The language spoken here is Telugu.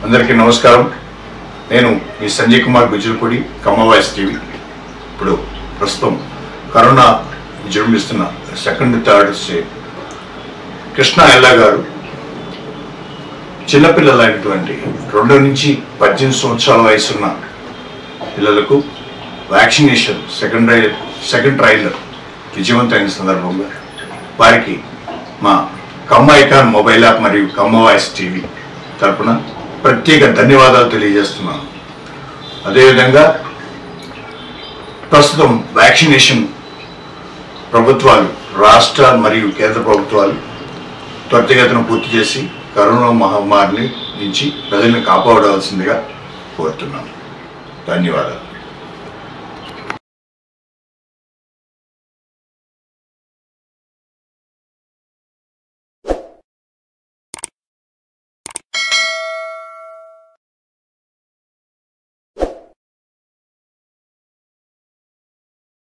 అందరికీ నమస్కారం నేను మీ సంజయ్ కుమార్ గుజ్జలపూడి కమ్మ వాయిస్ టీవీ ఇప్పుడు ప్రస్తుతం కరోనా విజృంభిస్తున్న సెకండ్ థర్డ్ స్టేట్ కృష్ణ ఎల్లా గారు చిన్నపిల్లలైనటువంటి రెండు నుంచి పద్దెనిమిది సంవత్సరాల వయసున్న పిల్లలకు vaccination second try second trial విజయవంతమైన సందర్భంగా వారికి మా కమ్మ ఐకాన్ మొబైల్ యాప్ మరియు కమ్మ వాయిస్ టీవీ తరపున ప్రత్యేక ధన్యవాదాలు తెలియజేస్తున్నాను అదేవిధంగా ప్రస్తుతం వ్యాక్సినేషన్ ప్రభుత్వాలు రాష్ట్ర మరియు కేంద్ర ప్రభుత్వాలు త్వరితగతిన పూర్తి చేసి కరోనా మహమ్మారిని నుంచి ప్రజల్ని కాపాడవలసిందిగా కోరుతున్నాను ధన్యవాదాలు